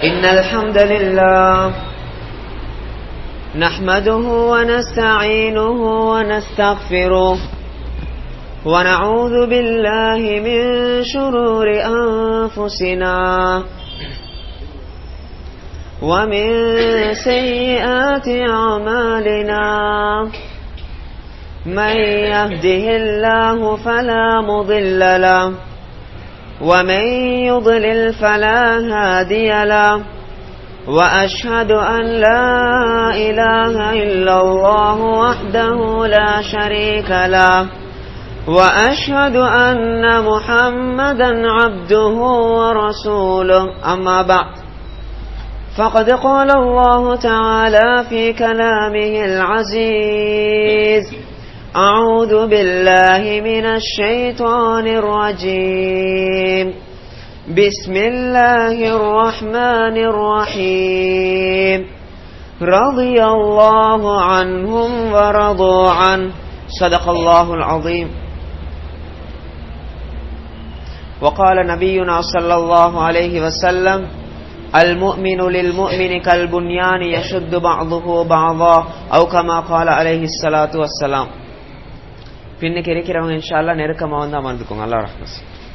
إن الحمد لله نحمده ونستعينه ونستغفره ونعوذ بالله من شرور أنفسنا ومن سيئات أعمالنا من يهده الله فلا مضل له ومن يضلل فلا هادي له وأشهد أن لا إله إلا الله وحده لا شريك له وأشهد أن محمدا عبده ورسوله أما بعد فقد قال الله تعالى في كلامه العزيز أعوذ بالله من الشيطان الرجيم بسم الله الرحمن الرحيم رضي الله عنهم ورضوا عنه صدق الله العظيم وقال نبينا صلى الله عليه وسلم المؤمن للمؤمن كالبنيان يشد بعضه بعضا أو كما قال عليه الصلاة والسلام பின்னுக்கு இருக்கிறவங்க இன்ஷால்லா நெருக்கமா வந்து அமர்ந்துக்கோங்க அல்லா ரஹ்மஸ்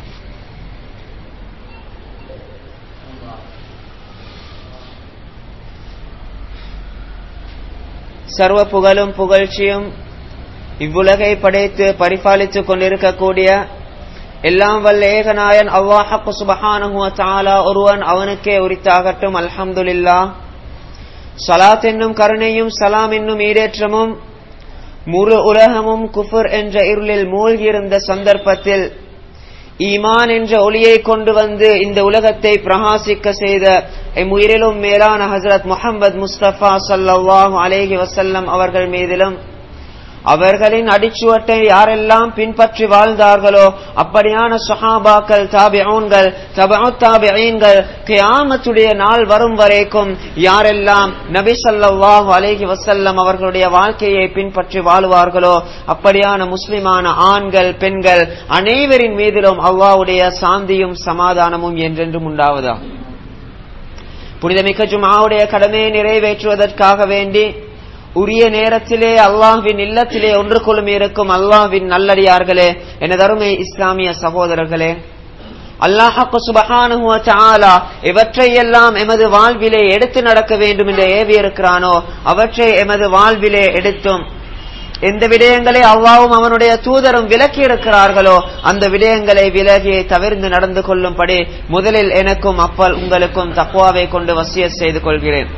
சர்வ புகழும் புகழ்ச்சியும் இவ்வுலகை படைத்து பரிபாலித்துக் கொண்டிருக்கக்கூடிய எல்லாம் வல்ல ஏகநாயன் அல்லாஹப்பு சுபஹானஹு தாலா ஒருவன் அவனுக்கே உரித்தாகட்டும் அல்ஹம்துலில்லா சலாத் என்னும் கருணையும் சலாம் என்னும் ஈடேற்றமும் முழு உலகமும் குஃபர் என்ற இருளில் மூழ்கியிருந்த சந்தர்ப்பத்தில் ஈமான் என்ற ஒளியை கொண்டு வந்து இந்த உலகத்தை பிரகாசிக்க செய்த எம் உயிரிலும் மேலான ஹசரத் முகமது முஸ்தபா சல்லாஹூ அலேஹி வசல்லம் அவர்கள் மீதிலும் அவர்களின் அடிச்சுவட்டை யாரெல்லாம் பின்பற்றி வாழ்ந்தார்களோ அப்படியான சுஹாபாக்கள் தாபிஊன்கள் தாபியீன்கள் கியாமத்துடைய நாள் வரும் வரைக்கும் யாரெல்லாம் நபி சல்லாஹூ அலேஹி வசல்லம் அவர்களுடைய வாழ்க்கையை பின்பற்றி வாழுவார்களோ அப்படியான முஸ்லிமான ஆண்கள் பெண்கள் அனைவரின் மீதிலும் அல்லாவுடைய சாந்தியும் சமாதானமும் என்றென்றும் உண்டாவதா புனிதமிக்க ஜுமாவுடைய கடமையை நிறைவேற்றுவதற்காக வேண்டி உரிய நேரத்திலே அல்லாஹ்வின் இல்லத்திலே ஒன்று கொள்ளும் இருக்கும் அல்லாஹ்வின் நல்லடியார்களே எனதருமை இஸ்லாமிய சகோதரர்களே அல்லாஹு சுபஹானுவ தாலா எவற்றையெல்லாம் எமது வாழ்விலே எடுத்து நடக்க வேண்டும் என்று ஏவி இருக்கிறானோ அவற்றை எமது வாழ்விலே எடுத்தும் எந்த விடயங்களை அல்லாவும் அவனுடைய தூதரும் விலக்கி இருக்கிறார்களோ அந்த விடயங்களை விலகி தவிர்ந்து நடந்து கொள்ளும்படி முதலில் எனக்கும் அப்பல் உங்களுக்கும் தக்குவாவை கொண்டு வசிய செய்து கொள்கிறேன்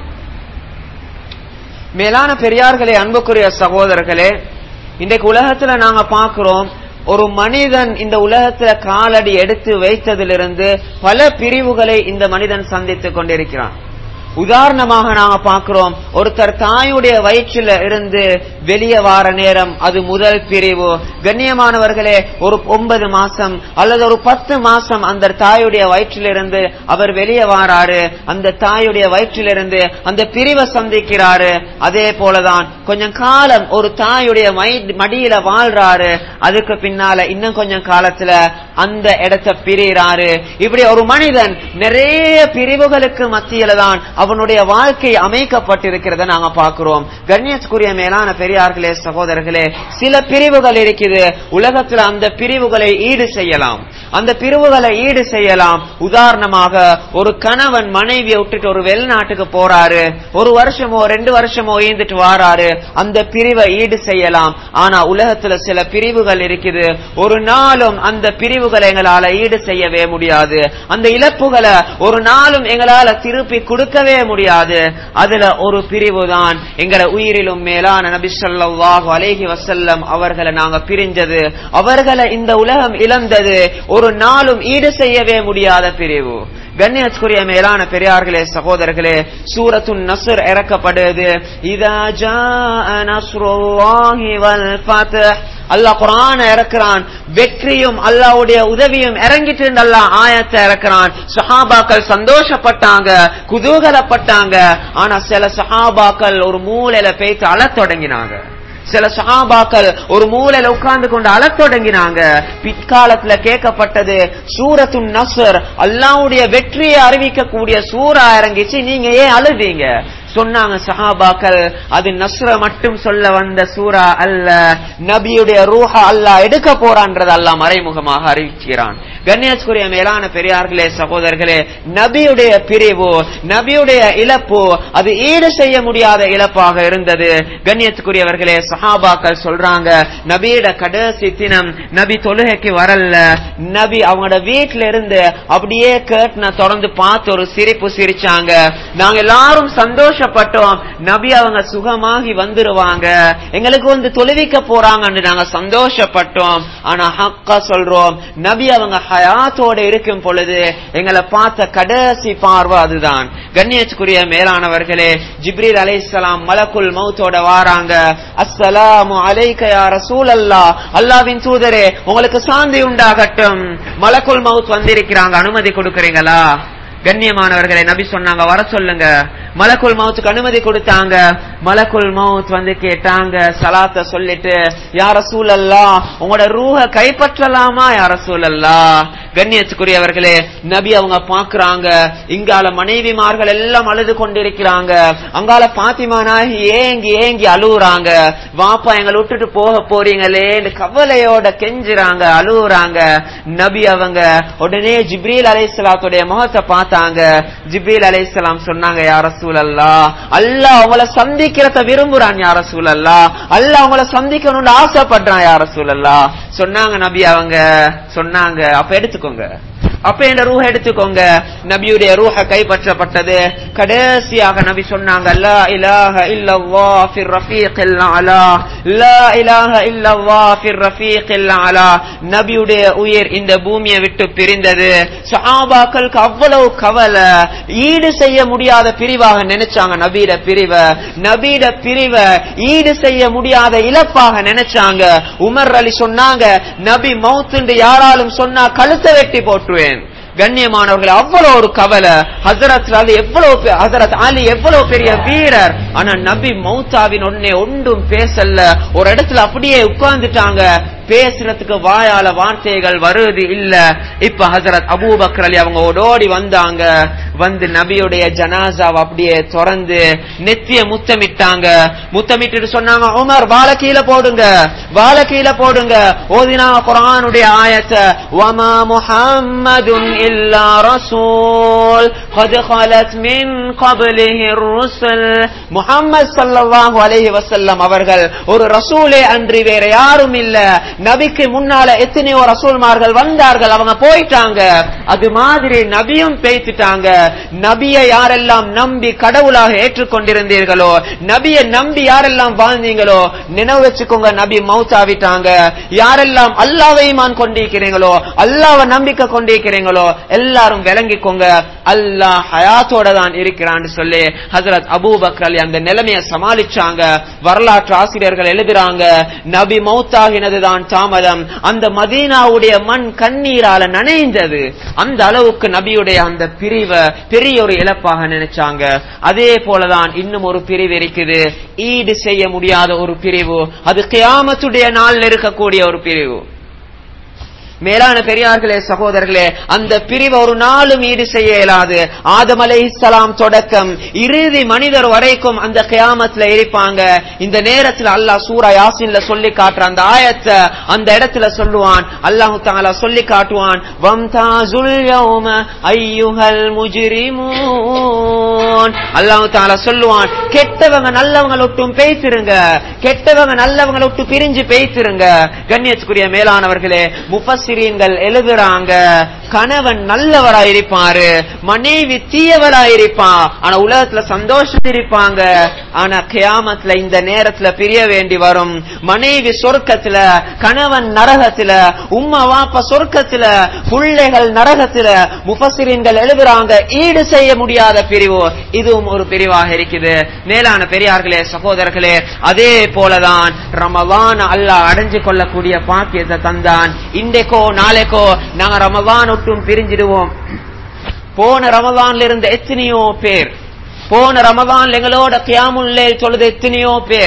மேலான பெரியார்களே அன்புக்குரிய சகோதரர்களே இன்றைக்கு உலகத்துல நாங்க பாக்குறோம் ஒரு மனிதன் இந்த உலகத்துல காலடி எடுத்து வைத்ததிலிருந்து பல பிரிவுகளை இந்த மனிதன் சந்தித்துக் கொண்டிருக்கிறான் உதாரணமாக நாங்க பாக்குறோம் ஒருத்தர் தாயுடைய வயிற்றில இருந்து வெளியே வார நேரம் அது முதல் பிரிவு கண்ணியமானவர்களே ஒரு ஒன்பது மாசம் அல்லது ஒரு பத்து மாசம் அந்த தாயுடைய வயிற்றிலிருந்து அவர் வெளியே வாராரு அந்த தாயுடைய வயிற்றிலிருந்து அந்த பிரிவை சந்திக்கிறாரு அதே போலதான் கொஞ்சம் காலம் ஒரு தாயுடைய மடியில வாழ்றாரு அதுக்கு பின்னால இன்னும் கொஞ்சம் காலத்துல அந்த இடத்தை பிரிறாரு இப்படி ஒரு மனிதன் நிறைய பிரிவுகளுக்கு மத்தியில தான் அவனுடைய வாழ்க்கை அமைக்கப்பட்டிருக்கிறத நாங்க பாக்குறோம் கண்ணியத்துக்குரிய மேலான பெரியார்களே சகோதரர்களே சில பிரிவுகள் இருக்குது உலகத்துல அந்த பிரிவுகளை ஈடு செய்யலாம் அந்த பிரிவுகளை ஈடு செய்யலாம் உதாரணமாக ஒரு கணவன் மனைவியை விட்டுட்டு ஒரு வெளிநாட்டுக்கு போறாரு ஒரு வருஷமோ ரெண்டு வருஷமோ ஈந்துட்டு வாராரு அந்த பிரிவை ஈடு செய்யலாம் ஆனா உலகத்துல சில பிரிவுகள் இருக்குது ஒரு நாளும் அந்த பிரிவுகளை எங்களால ஈடு செய்யவே முடியாது அந்த இழப்புகளை ஒரு நாளும் எங்களால திருப்பி கொடுக்கவே முடியாது அதுல ஒரு பிரிவு தான் எங்களை உயிரிலும் மேலான நபி ஸல்லல்லாஹு அலைஹி வஸல்லம் அவர்களை நாங்க பிரிஞ்சது அவர்களை இந்த உலகம் இழந்தது ஒரு நாளும் ஈடு செய்யவே முடியாத பிரிவு கண்ணியத்துக்குரிய மேலான பெரியார்களே சகோதரர்களே சூரத்துன் நசுர் இறக்கப்படுது இதா ஜாஅ நஸ்ருல்லாஹி வல் ஃபத்ஹ் அல்லாஹ் குரான் இறக்குறான் வெற்றியும் அல்லாஹ்வுடைய உதவியும் இறங்கிட்டு அல்லாஹ் ஆயத்தை இறக்குறான் சஹாபாக்கள் சந்தோஷப்பட்டாங்க குதூகலப்பட்டாங்க ஆனா சில சஹாபாக்கள் ஒரு மூலையில பேய்த்து அழத் தொடங்கினாங்க சில சஹாபாக்கள் ஒரு மூலையில உட்கார்ந்து கொண்டு அழத் தொடங்கினாங்க பிற்காலத்துல கேட்கப்பட்டது சூரத்துன் நஸ்ர் அல்லாஹ்வுடைய வெற்றியை அறிவிக்கக்கூடிய சூரா இறங்கிச்சு நீங்க ஏன் அழுதீங்க சொன்னாங்க சஹாபாக்கள் அது நஸ்ர மட்டும் சொல்ல வந்த சூரா அல்ல நபியுடைய ரூஹ அல்லாஹ் எடுக்க போறான்றது அல்லாஹ் மறைமுகமாக அறிவிக்கிறான் கண்ணியத்துக்குரிய மேலான பெரியார்களே சகோதரர்களே நபியுடைய பிரிவு நபியுடைய இழப்பு அது ஈடு செய்ய முடியாத இழப்பாக இருந்தது கண்ணியத்துக்குரியவர்களே சஹாபாக்கள் சொல்றாங்க நபியோட கடைசி தினம் நபி தொழுகைக்கு வரல நபி அவங்களோட வீட்டுல இருந்து அப்படியே கேட்ன தொடர்ந்து பார்த்து ஒரு சிரிப்பு சிரிச்சாங்க நாங்க எல்லாரும் சந்தோஷப்பட்டோம் நபி அவங்க சுகமாகி வந்துருவாங்க எங்களுக்கு வந்து தொழுவிக்க போறாங்கன்னு நாங்க சந்தோஷப்பட்டோம் ஆனா ஹக்கா சொல்றோம் நபி அவங்க ஹயாத்தோட இருக்கும் பொழுது எங்களை பார்த்த கடைசி பார்வை அதுதான் கண்ணியத்துக்குரிய மேலானவர்களே ஜிப்ரீல் அலைஹிஸ்ஸலாம் மலக்குல் மௌத்தோட வாராங்க அஸ்ஸலாமு அலைக்க யா ரசூலல்லாஹ் அல்லாஹ்வின் தூதரே உங்களுக்கு சாந்தி உண்டாகட்டும் மலக்குல் மௌத் வந்திருக்கிறாங்க அனுமதி கொடுக்கறீங்களா கண்ணியமானவர்களை நபி சொன்னாங்க வர சொல்லுங்க மலக்குல் மவுத்துக்கு அனுமதி கொடுத்தாங்க மலக்குல் மவுத் வந்து கேட்டாங்க சலாத்த சொல்லிட்டு யார சூழல்லா உங்களோட ரூஹ கைப்பற்றலாமா யார சூழல்லா கண்ணியத்துக்குரியவர்களே நபி அவங்க பாக்குறாங்க இங்கால மனைவிமார்கள் எல்லாம் அழுது கொண்டிருக்கிறாங்க அங்கால பாத்திமா நாயகி ஏங்கி ஏங்கி அழுகுறாங்க வாப்பா எங்களை விட்டுட்டு போக போறீங்களேன்னு கவலையோட கெஞ்சுறாங்க அழுகுறாங்க நபி அவங்க உடனே ஜிப்ரீல் அலைஹிஸ்ஸலாத்துடைய முகத்தை பார்த்தாங்க ஜிப்ரீல் அலைஹிஸ்ஸலாம் சொன்னாங்க யார சூழல்லா அல்லாஹ் உங்களை சந்திக்கிறத விரும்புறான் யார சூழல்லா அல்லாஹ் உங்களை சந்திக்கணும்னு ஆசைப்படுறான் யார சூழல்லா சொன்னாங்க நபி அவங்க சொன்னாங்க அப்ப எடுத்துக்கோங்க அப்ப இந்த ரூஹ எடுத்துக்கோங்க நபியுடைய ரூஹ கைப்பற்றப்பட்டது கடைசியாக நபி சொன்னாங்க லா இலாஹ இல்லல்லாஹ் ஃபிர் ரஃபீக்கில் அலா லா இலாஹ இல்லல்லாஹ் ஃபிர் ரஃபீக்கில் அலா நபியுடைய உயிர் இந்த பூமியை விட்டு பிரிந்தது சஹாபாக்களுக்கு அவ்வளவு கவலை ஈடு செய்ய முடியாத பிரிவாக நினைச்சாங்க நபீட பிரிவை நபீட பிரிவை ஈடு செய்ய முடியாத இழப்பாக நினைச்சாங்க உமர் அலி சொன்னாங்க நபி மவுத்துண்டு யாராலும் சொன்னா கழுத்தை வெட்டி போட்டுருவேன் கண்ணியமானவர்கள் அவ்வளவு ஒரு கவலை ஹசரத் அலி எவ்வளவு பெ- ஹசரத் அலி எவ்வளவு பெரிய வீரர் ஆனா நபி மௌத்தாவின் உடனே ஒன்றும் பேசல ஒரு இடத்துல அப்படியே உட்கார்ந்துட்டாங்க பேசுறதுக்கு வாயால வார்த்தைகள் வருது இல்ல இப்ப ஹசரத் அபூபக்கர் அலி அவங்க ஓடோடி வந்தாங்க வந்து நபியுடைய ஜனாசாவை அப்படியே திறந்து நெத்திய முத்தமிட்டாங்க முத்தமிட்டு சொன்னாங்க உமர் வாழ கீழே போடுங்க வாழ கீழே போடுங்க ஓதினாங்க குரானுடைய ஆயத்தை வமா முஹம்மதுன் இல்லா ரசூல் قد خلت من قبله الرسل முஹம்மது ஸல்லல்லாஹு அலைஹி வஸல்லம் அவர்கள் ஒரு ரசூலே அன்றி வேற யாரும் இல்ல நபிக்கு முன்னால எத்தனையோ ரசூல்மார்கள் வந்தார்கள் அவங்க போயிட்டாங்க அது மாதிரி நபியும் பேசிட்டாங்க நபியை யாரெல்லாம் நம்பி கடவுளாக ஏற்றுக்கொண்டிருந்தீர்களோ நபியை நம்பி யாரெல்லாம் வாழ்ந்தீங்களோ நினைவு வச்சுக்கோங்க நபி மௌத்தாவிட்டாங்க யாரெல்லாம் அல்லாவை ஈமான் கொண்டிருக்கிறீங்களோ அல்லாவை நம்பிக்கை கொண்டிருக்கிறீங்களோ எல்லாரும் விளங்கிக்கோங்க அல்லாஹ் ஹயாத்தோட தான் இருக்கிறான்னு சொல்லி ஹசரத் அபூபக்கர் அலி அந்த நிலைமையை சமாளிச்சாங்க வரலாற்று ஆசிரியர்கள் எழுதுறாங்க நபி மௌத்தாகினது தான் தாமதம் அந்த மதீனாவுடைய மண் கண்ணீரால நனைந்தது அந்த அளவுக்கு நபியுடைய அந்த பிரிவை பெரிய ஒரு இழப்பாக நினைச்சாங்க அதே போலதான் இன்னும் ஒரு பிரிவு இருக்குது ஈடு செய்ய முடியாத ஒரு பிரிவு அது கியாமத்துடைய நாள்ல இருக்கக்கூடிய ஒரு பிரிவு மேலான பெரியார்களே சகோதரர்களே அந்த பிரிவு ஒரு நாளும் ஈடு செய்ய இயலாது ஆதம் அலைஹிஸ்ஸலாம் தொடக்கம் இறுதி மனிதர் வரைக்கும் அந்த கியாமத்துல இருப்பாங்க இந்த நேரத்துல அல்லாஹ் சூரா யாசின்ல சொல்லி காட்டுற அந்த ஆயத்தை அந்த இடத்துல சொல்லுவான் அல்லாஹ் தஆலா சொல்லி காட்டுவான் வம்தாசுல் யௌம ஐயுஹல் முஜ்ரிமூன் அல்லாஹ் தஆலா சொல்லுவான் கெட்டவங்க நல்லவங்களை விட்டும் பேசிருங்க கெட்டவங்க நல்லவங்களை விட்டு பிரிஞ்சு பேசிருங்க கண்ணியத்துக்குரிய மேலானவர்களே முஃபஸ்ஸிரீன்கள் எழுதுறாங்க கணவன் நல்லவராயிருப்பாரு மனைவி தீயவராயிருப்பான் ஆனா உலகத்துல சந்தோஷம் இருப்பாங்க ஆனா கியாமத்துல இந்த நேரத்துல பிரிய வேண்டி வரும் மனைவி சொர்க்கத்துல கணவன் நரகத்துல உம்மா வாப்பா சொர்க்கத்துல பிள்ளைகள் நரகத்துல முஃபஸ்ஸிரீன்கள் எழுதுறாங்க ஈடு செய்ய முடியாத பிரிவு இதுவும் ஒரு பிரிவாக இருக்குது மேலான பெரியார்களே சகோதரர்களே அதே போலதான் ரமலான் அல்லாஹ் அடைஞ்சு கொள்ளக்கூடிய பாக்கியத்தை தந்தான் இன்றைக்கோ நாளைக்கோ நாங்க ரமலான் ஒட்டும் பிரிஞ்சிடுவோம் போன ரமலான்ல இருந்த எத்தனையோ பேர் போன ரமலான் எங்களோட கியாமுல்லே சொல்லுது எத்தனையோ பேர்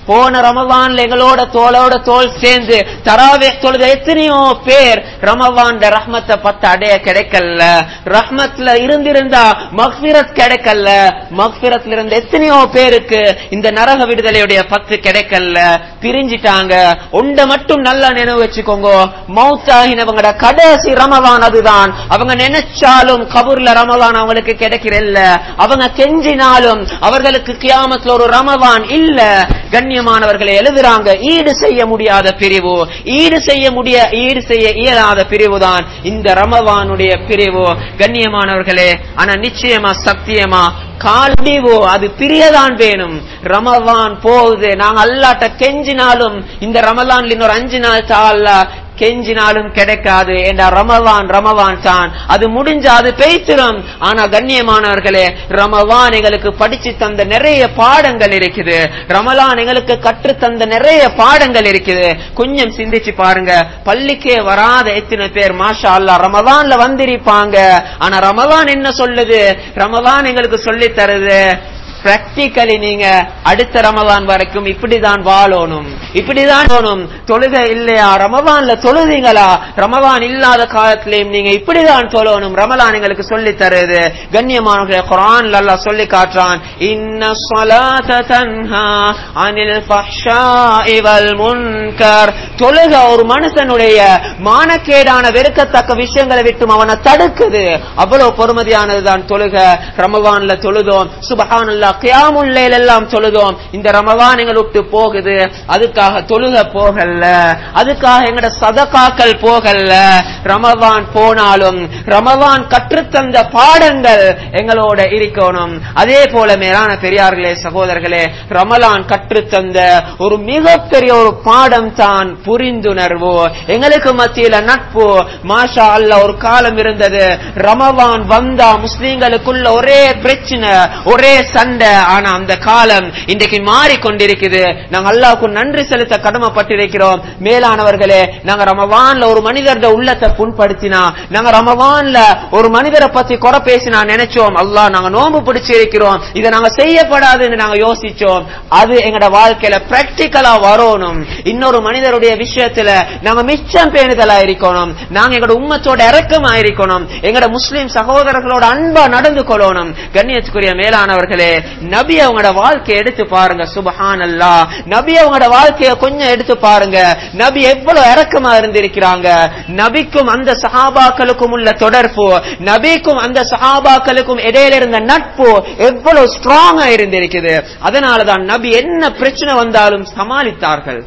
போன ரமவான்ல எங்களோட தோளோட தோல் சேர்ந்து தராவே தொழுத எத்தனையோ பேர் ரமவான் ரஹ்மத்தை பத்து அடைய கிடைக்கல ரஹ்மத்ல இருந்திருந்தா மக்ஃபிரத் கிடைக்கல மக்ஃபிரத்ல இருந்த எத்தனையோ பேருக்கு இந்த நரக விடுதலையுடைய பத்து கிடைக்கல பிரிஞ்சிட்டாங்க உண்ட மட்டும் நல்லா நினைவு வச்சுக்கோங்க மௌத்தாகினவங்களோட கடைசி ரமவான் அதுதான் அவங்க நினைச்சாலும் கபூர்ல ரமவான் அவங்களுக்கு கிடைக்கிறல்ல அவங்க கெஞ்சினாலும் அவர்களுக்கு கியாமத்துல ஒரு ரமவான் இல்ல கண்ணியமானவர்களை எழுதுறாங்க ஈடு செய்ய முடியாத பிரிவு ஈடு செய்ய முடிய ஈடு செய்ய இயலாத பிரிவு தான் இந்த ரமவானுடைய பிரிவு கண்ணியமானவர்களே ஆனா நிச்சயமா சத்தியமா கால்டிவோ அது பிரியதான் வேணும் ரமவான் போகுது நாங்க அல்லாட்ட கெஞ்சினாலும் இந்த ரமலான்ல இன்னொரு அஞ்சு நாள் தாழ்ல கெஞ்சினாலும் கிடைக்காது ஏண்டா ரமவான் ரமவான் தான் அது முடிஞ்ச அது பெய்த்திரும் ஆனா கண்ணியமானவர்களே ரமவான் எங்களுக்கு படிச்சு தந்த நிறைய பாடங்கள் இருக்குது ரமலான் எங்களுக்கு கற்று தந்த நிறைய பாடங்கள் இருக்குது கொஞ்சம் சிந்திச்சு பாருங்க பள்ளிக்கே வராத எத்தனை பேர் மாஷா அல்லா ரமவான்ல வந்திருப்பாங்க ஆனா ரமவான் என்ன சொல்லுது ரமவான் எங்களுக்கு சொல்லி தருது பிராக்டிக்கலி நீங்க அடுத்த ரமலான் வரைக்கும் இப்படிதான் வாழணும் இப்படிதான் வாழணும் தொழுகை இல்லையா ரமவான்ல தொழுதீங்களா ரமவான் இல்லாத காலத்திலையும் நீங்க இப்படிதான் தொழணும் ரமலான் எங்களுக்கு சொல்லி தருது கண்ணியமான குரான் அல்லாஹ் சொல்லி காட்டுறான் இன்ன ஸலாத தன்ஹா அனில் ஃபஹ்ஷாஇ வல் முன்கர் தொழுக ஒரு மனுஷனுடைய மானக்கேடான வெறுக்கத்தக்க விஷயங்களை விட்டும் அவனை தடுக்குது அவ்வளவு பொறுமதியானதுதான் தொழுக ரமவான்ல தொழுதோம் சுபஹானல்லாஹ் கியாமுல்லைல் எல்லாம் தொழுதோம் இந்த ரமவான் எங்களை விட்டு போகுது அதுக்காக தொழுக போகல அதுக்காக எங்கட சதகாக்கள் போகல ரமவான் போனாலும் ரமவான் கற்றுத்தந்த பாடங்கள் எங்களோட இருக்கணும் அதே போல மேலான பெரியார்களே சகோதரர்களே ரமலான் கற்றுத்தந்த ஒரு மிகப்பெரிய ஒரு பாடம் தான் புரிந்துணர்வு எங்களுக்கு மத்தியில நட்பு மாஷா அல்ல ஒரு காலம் இருந்தது ரமவான் வந்தா முஸ்லீம்களுக்குள்ள ஒரே பிரச்சனை ஒரே சண்டை ஆனா அந்த காலம் இன்றைக்கு மாறிக்கொண்டிருக்குது நாங்க அல்லாவுக்கு நன்றி செலுத்த கடமைப்பட்டிருக்கிறோம் மேலானவர்களே நாங்க ரமவான்ல ஒரு மனிதர்ட உள்ளத்தை புண்படுத்தினா நாங்க ரமவான்ல ஒரு மனிதரை பத்தி குறை பேசினா நினைச்சோம் அல்லாஹ் நாங்க நோம்பு பிடிச்சிருக்கிறோம் இதை நாங்க செய்யப்படாதுன்னு நாங்க யோசிச்சோம் அது எங்கட வாழ்க்கையில பிராக்டிக்கலா வரணும் இன்னொரு மனிதருடைய விஷயத்துல நாங்க மிச்சம் பேணுதலா இருக்கணும் நாங்க எங்கட உம்மத்தோட இறக்கமா இருக்கணும் எங்கட முஸ்லிம் சகோதரர்களோட அன்பா நடந்து கொள்ளணும் கண்ணியத்துக்குரிய மேலானவர்களே நபி அவங்களோட வாழ்க்கையை எடுத்து பாருங்க சுபஹான் அல்லா நபி அவங்களோட வாழ்க்கையை கொஞ்சம் எடுத்து பாருங்க நபி எவ்வளவு இறக்கமா இருந்திருக்கிறாங்க நபிக்கும் அந்த சஹாபாக்களுக்கும் உள்ள தொடர்பு நபிக்கும் அந்த சஹாபாக்களுக்கும் இடையில இருந்த நட்பு எவ்வளவு ஸ்ட்ராங்கா இருந்திருக்குது அதனாலதான் நபி என்ன பிரச்சனை வந்தாலும் சமாளித்தார்கள்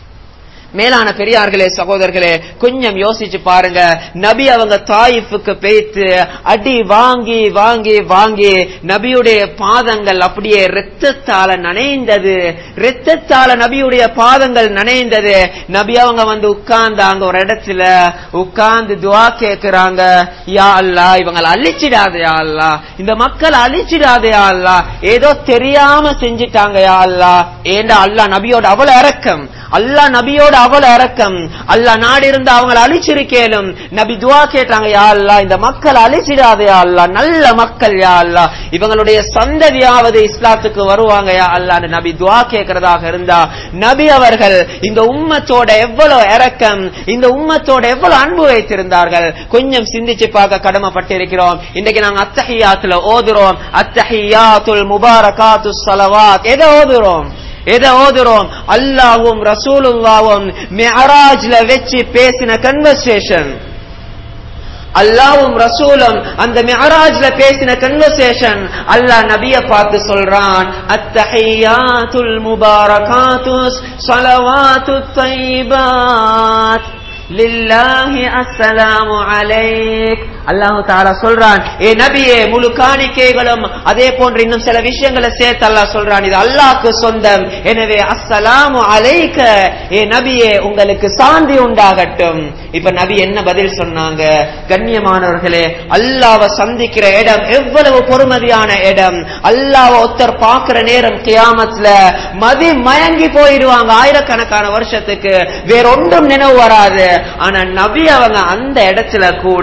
மேலான பெரியார்களே சகோதரர்களே கொஞ்சம் யோசிச்சு பாருங்க நபி அவங்க தாயிஃபுக்கு பேய்த்து அடி வாங்கி வாங்கி வாங்கி நபியுடைய பாதங்கள் அப்படியே ரத்தத்தால நனைந்தது ரத்தத்தால நபியுடைய பாதங்கள் நனைந்தது நபி அவங்க வந்து உட்கார்ந்தாங்க ஒரு இடத்துல உட்கார்ந்து துவா கேக்குறாங்க யா அல்லா இவங்களை அழிச்சிடாதே யா அல்லா இந்த மக்களை அழிச்சிடாதே யா அல்லா ஏதோ தெரியாம செஞ்சிட்டாங்க யா அல்லா ஏண்டா அல்லா நபியோட அவ்வளவு இறக்கம் அல்லா நபியோட அவ்வளவு இறக்கம் அல்லா நாடு இருந்து அவங்களை அழிச்சிருக்கேலும் நபி துவா கேட்டாங்க யா அல்லா இந்த மக்கள் அழிச்சிடாதே யா அல்லா நல்ல மக்கள் யா அல்லா இவங்களுடைய சந்ததியாவது இஸ்லாத்துக்கு வருவாங்க யா அல்லான்னு நபி துவா கேட்கறதாக இருந்தா நபி அவர்கள் இந்த உம்மத்தோட எவ்வளவு இறக்கம் இந்த உம்மத்தோட எவ்வளவு அன்பு வைத்திருந்தார்கள் கொஞ்சம் சிந்திச்சு பார்க்க கடமைப்பட்டிருக்கிறோம் இன்னைக்கு நாங்க அத்தஹியாத்துல ஓதுறோம் அத்தஹியாத்துல் முபாரகாத்து சலவாத் எதை ஓதுறோம் எதை ஓதுறோம் அல்லாவும் ரசூலுல்லாவும் மெஹராஜ்ல வச்சு பேசின கன்வர்சேஷன் அல்லாவும் ரசூலும் அந்த மெஹராஜ்ல பேசின கன்வர்சேஷன் அல்லாஹ் நபிய பார்த்து சொல்றான் அத்தஹியாத்துல் முபாரகாத்துஸ் ஸலவாத்து தைபாத் லில்லாஹி அஸ்ஸலாமு அலைக் அல்லாஹு தாலா சொல்றான் ஏ நபியே முழு காணிக்கைகளும் அதே போன்று இன்னும் சில விஷயங்களை சேர்த்து அல்லாஹ் சொல்றான் இது அல்லாஹ்க்கு சொந்தம் எனவே அஸ்ஸலாமு அலைக்க ஏ நபியே உங்களுக்கு சாந்தி உண்டாகட்டும் இப்ப நபி என்ன பதில் சொன்னாங்க கண்ணியமானவர்களே அல்லாவை சந்திக்கிற இடம் எவ்வளவு பொறுமதியான இடம் அல்லாவை ஒருத்தர் பார்க்கிற நேரம் கியாமத்துல மதி மயங்கி போயிடுவாங்க ஆயிரக்கணக்கான வருஷத்துக்கு வேறொன்றும் நினைவு வராது ஆனா நபி அவங்க அந்த இடத்துல கூட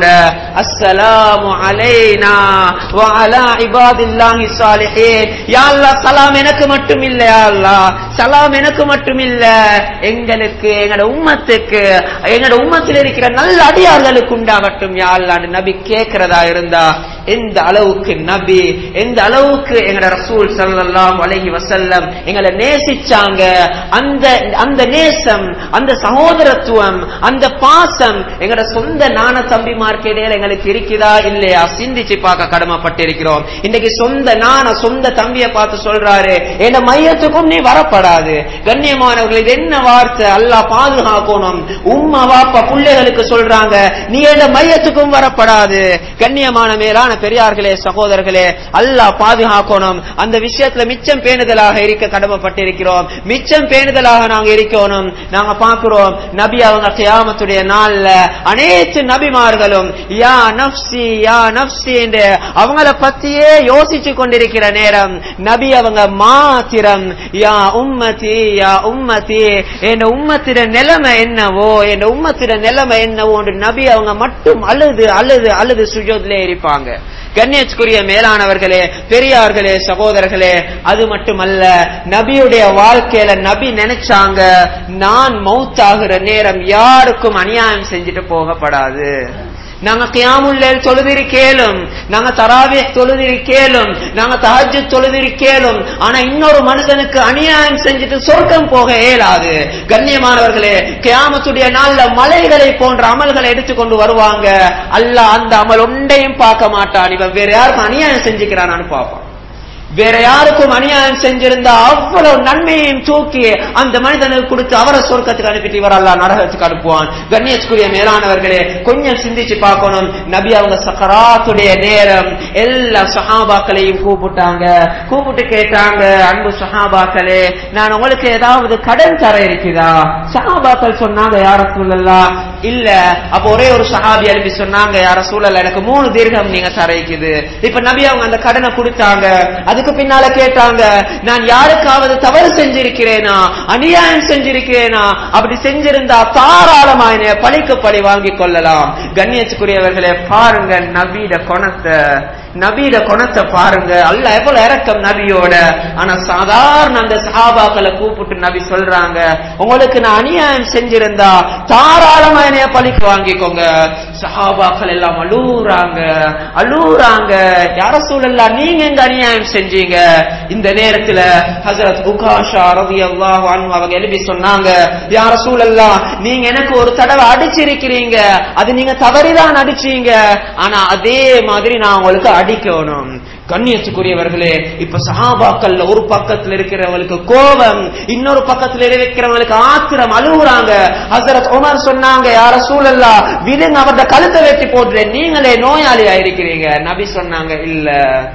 அஸ்ஸலாமு அலைனா வ அலா இபாதில்லாஹி ஸாலிஹீன் யா அல்லாஹ் சலாம் எனக்கு மட்டும் இல்ல யா அல்லாஹ் சலாம் எனக்கு மட்டும் இல்ல எங்களுக்கு எங்கட உம்மத்துக்கு எங்கட உம்மத்தில் இருக்கிற நல்ல அடியார்களுக்கு உண்டாகட்டும் யா அல்லாஹ்னு நபி கேட்கிறதா இருந்தா எந்த அளவுக்கு நபி எந்த அளவுக்கு எங்கட ரசூல் ஸல்லல்லாஹு அலைஹி வஸல்லம் எங்களை நேசிச்சாங்க அந்த அந்த நேசம் அந்த சகோதரத்துவம் அந்த பாசம் எங்கட சொந்த நாண தம்பிமார்க்கு இடையில எங்களுக்கு இருக்குதா இல்லையா சிந்திச்சு பார்க்க கடமைப்பட்டிருக்கிறோம் இன்னைக்கு சொந்த நாண சொந்த தம்பியை பார்த்து சொல்றாரு என் மையத்துக்கும் நீ வரப்படாது கண்ணியமானவர்கள் இது என்ன வார்த்தை அல்லாஹ் பாதுகாக்கணும் உம்மா வாப்பா பிள்ளைகளுக்கு சொல்றாங்க நீ என் மையத்துக்கும் வரப்படாது கண்ணியமான மேலான பெரியார்களே சகோதரர்களே அல்லாஹ் பாதுகாக்கணும் அந்த விஷயத்துல மிச்சம் பேணுதலாக இருக்க கடமைப்பட்டிருக்கிறோம் மிச்சம் பேணுதலாக நாங்க இருக்கணும் நாங்க பார்க்கிறோம் நபி அவங்க கியாமத்துடைய நாள்ல அனைத்து நபிமார்களும் யா நப்சி யா நப்சி என்று அவங்கள பத்தியே யோசிச்சு கொண்டிருக்கிற நேரம் நபி அவங்க மாத்திரம் யா உம்மதி யா உம்மதி என் உம்மத்திட நிலைமை என்னவோ என் உம்மத்திட நிலைமை என்னவோ என்று நபி அவங்க மட்டும் அழுது அழுது அழுது சுஜோதிலே இருப்பாங்க கண்ணியத்துக்குரிய மேலானவர்களே பெரியார்களே சகோதரர்களே அது மட்டுமல்ல நபியுடைய வாழ்க்கையில நபி நினைச்சாங்க நான் மௌத்தாகிற நேரம் யாருக்கும் அநியாயம் செஞ்சுட்டு போகப்படாது நாங்க கியாமுல்லேல் தொழுதிரி கேளும் நாங்க தராவே தொழுதிரி கேளும் நாங்க தஹஜ் தொழுதிரி கேளும் ஆனா இன்னொரு மனுஷனுக்கு அநியாயம் செஞ்சுட்டு சொர்க்கம் போக இயலாது கண்ணியமானவர்களே கியாமத்துடைய நாள்ல மலைகளை போன்ற அமல்களை எடுத்துக்கொண்டு வருவாங்க அல்லாஹ் அந்த அமல் ஒன்றையும் பார்க்க மாட்டான் இவன் வேற யாருக்கும் அநியாயம் செஞ்சுக்கிறானான்னு பார்ப்பான் வேற யாருக்கும் அநியாயம் செஞ்சிருந்தா அவ்வளவு நன்மையையும் தூக்கி அந்த மனிதனுக்கு கொடுத்து அவரை சொர்க்கத்துக்கு அனுப்பிட்டு இவர் அல்லா நரகத்துக்கு அனுப்புவான் கண்ணியத்துக்குரிய மேலானவர்களே கொஞ்சம் சிந்திச்சு பார்க்கணும் நபி அவங்க சக்கராத்துடைய நேரம் எல்லா சஹாபாக்களையும் கூப்பிட்டாங்க கூப்பிட்டு கேட்டாங்க அன்பு சஹாபாக்களே நான் உங்களுக்கு ஏதாவது கடன் தர இருக்குதா சஹாபாக்கள் சொன்னாங்க யார சூழல்லா இல்ல அப்ப ஒரே ஒரு சஹாபி எழுப்பி சொன்னாங்க யார சூழல்ல எனக்கு மூணு தீர்க்கம் நீங்க தர இருக்குது இப்ப நபி அவங்க அந்த கடனை கொடுத்தாங்க அதுக்கு பின்னால கேட்டாங்க நான் யாருக்காவது தவறு செஞ்சிருக்கிறேனா அநியாயம் செஞ்சிருக்கிறேனா அப்படி செஞ்சிருந்தா தாராளமா என்னைய பழிக்கு பழி வாங்கி கொள்ளலாம் கண்ணியத்துக்குரியவர்களே பாருங்க நபீட குணத்தை நபீட குணத்தை பாருங்க அல்ல எவ்வளவு இறக்கம் நபியோட ஆனா சாதாரண அந்த சஹாபாக்களை கூப்பிட்டு நபி சொல்றாங்க உங்களுக்கு நான் அநியாயம் செஞ்சிருந்தா தாராளமா என்னைய பழிக்கு வாங்கிக்கோங்க சஹாபாக்கள் எல்லாம் அழுறாங்க அழுறாங்க யார சூழல்லா நீங்க எங்க அநியாயம் செஞ்சீங்க இந்த நேரத்துல ஹசரத் உகாஷா ரவி அல்லாஹ் அவங்க எழுப்பி சொன்னாங்க யார சூழல்லா நீங்க எனக்கு ஒரு தடவை அடிச்சிருக்கிறீங்க அது நீங்க தவறிதான் அடிச்சீங்க ஆனா அதே மாதிரி நான் உங்களுக்கு அடிக்கணும் கண்ணியத்துக்குரியவர்களே இப்ப சஹாபாக்கள்ல ஒரு பக்கத்துல இருக்கிறவங்களுக்கு கோபம் இன்னொரு பக்கத்துல இருக்கிறவங்களுக்கு ஆத்திரம் அழுகுறாங்க ஹசரத் உமர் சொன்னாங்க யார சூழல்லா விடுங்க அவரது கழுத்தை வெட்டி போட்டுறேன் நீங்களே நோயாளியா இருக்கிறீங்க நபி சொன்னாங்க இல்ல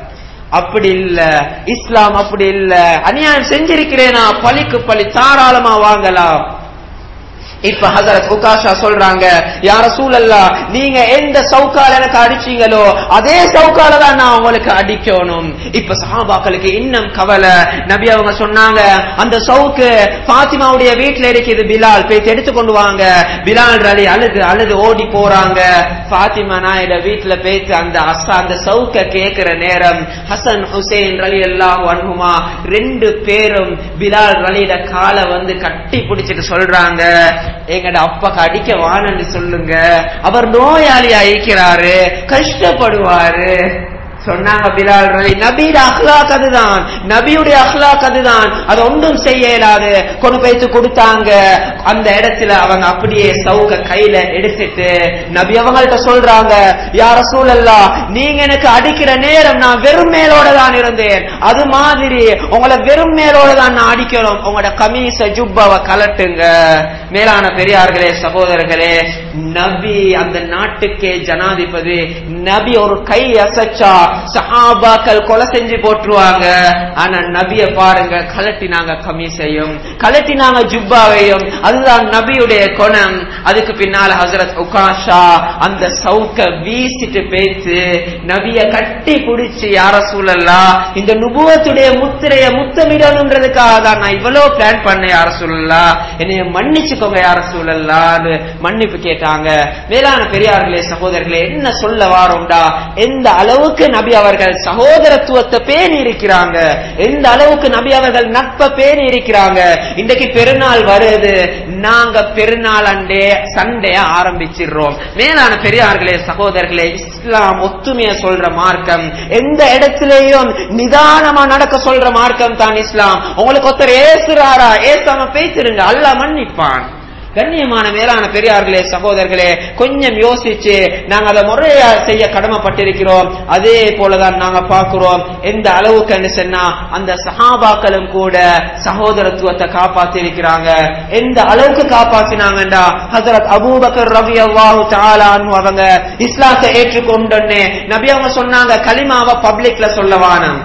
அப்படி இல்ல இஸ்லாம் அப்படி இல்ல அநியாயம் செஞ்சிருக்கிறேனா பழிக்கு பழி தாராளமா வாங்கலாம் இப்ப ஹசரத் உகாஷா சொல்றாங்க யார சூழல்லா நீங்க எந்த சவுக்கால எனக்கு அடிச்சீங்களோ அதே சவுக்கால தான் நான் உங்களுக்கு அடிக்கணும் இப்ப சஹாபாக்களுக்கு இன்னும் கவலை நபி அவங்க சொன்னாங்க அந்த சவுக்கு பாத்திமாவுடைய வீட்டுல இருக்குது பிலால் போய் எடுத்து கொண்டு வாங்க பிலால் ரலி அழுது அழுது ஓடி போறாங்க பாத்திமா நாயிட வீட்டுல போய்த்து அந்த அசா அந்த சவுக்க கேட்கிற நேரம் ஹசன் ஹுசைன் ரலி எல்லாம் வன்ஹுமா ரெண்டு பேரும் பிலால் ரலியிட காலை வந்து கட்டி பிடிச்சிட்டு சொல்றாங்க எங்கட அப்பாக்கு அடிக்க வானன்னு சொல்லுங்க அவர் நோயாளி அழிக்கிறாரு கஷ்டப்படுவாரு சொன்னாங்க பிலால் ரலி நபியோட அஹ்லாக் அதுதான் நபியுடைய அஹ்லாக் அதுதான் அது ஒன்றும் செய்ய இயலாது கொண்டு போய்த்து கொடுத்தாங்க அந்த இடத்துல அவங்க அப்படியே சவுக்க கையில எடுத்துட்டு நபி அவங்கள்ட்ட சொல்றாங்க யார சூழல்லா நீங்க எனக்கு அடிக்கிற நேரம் நான் வெறும் மேலோட தான் இருந்தேன் அது மாதிரி உங்களை வெறும் மேலோட தான் நான் அடிக்கணும் உங்களோட கமீச ஜுப்பாவை கலட்டுங்க மேலான பெரியார்களே சகோதரர்களே நபி அந்த நாட்டுக்கே ஜனாதிபதி நபி ஒரு கை அசைச்சா சஹாபாக்கள் கொலை செஞ்சு போட்டுருவாங்க ஆனா நபிய பாருங்க கலட்டினாங்க கமீசையும் கலட்டினாங்க ஜுப்பாவையும் அதுதான் நபியுடைய குணம் அதுக்கு பின்னால ஹசரத் உகாஷா அந்த சவுக்க வீசிட்டு பேச்சு நபிய கட்டி பிடிச்சு யார சூழல்லா இந்த நுபுவத்துடைய முத்திரைய முத்தமிடணுன்றதுக்காக தான் நான் இவ்வளவு பிளான் பண்ண யார சூழல்லா என்னைய மன்னிச்சுக்கோங்க யார சூழல்லான்னு மன்னிப்பு கேட்டாங்க மேலான பெரியார்களே சகோதரர்களே என்ன சொல்ல வாரோம்டா எந்த அளவுக்கு நபி அவர்கள் சகோதரத்துவத்தை பேணி இருக்கிறாங்க எந்த அளவுக்கு நபி அவர்கள் நட்பை பேணி இருக்கிறாங்க இன்றைக்கு பெருநாள் வருது நாங்க பெருநாள் அண்டே சண்டைய ஆரம்பிச்சிடுறோம் மேலான பெரியார்களே சகோதரர்களே இஸ்லாம் ஒத்துமைய சொல்ற மார்க்கம் எந்த இடத்திலேயும் நிதானமா நடக்க சொல்ற மார்க்கம் தான் இஸ்லாம் உங்களுக்கு ஒருத்தர் ஏசுறாரா ஏசாம பேசிருங்க அல்லாஹ் மன்னிப்பான் கண்ணியமான மேலான பெரியார்களே சகோதரர்களே கொஞ்சம் யோசிச்சு நாங்க அதை முறையா செய்ய கடமைப்பட்டிருக்கிறோம் அதே போலதான் நாங்க பார்க்கிறோம் எந்த அளவுக்கு சொன்னா அந்த சஹாபாக்களும் கூட சகோதரத்துவத்தை காப்பாத்தி இருக்கிறாங்க எந்த அளவுக்கு காப்பாத்தினாங்கடா ஹசரத் அபூபக்கர் ரவி அல்லாஹு தாலான்னு அவங்க இஸ்லாத்தை ஏற்றுக்கொண்டோன்னே நபி அவங்க சொன்னாங்க கலிமாவை பப்ளிக்ல சொல்லவானம்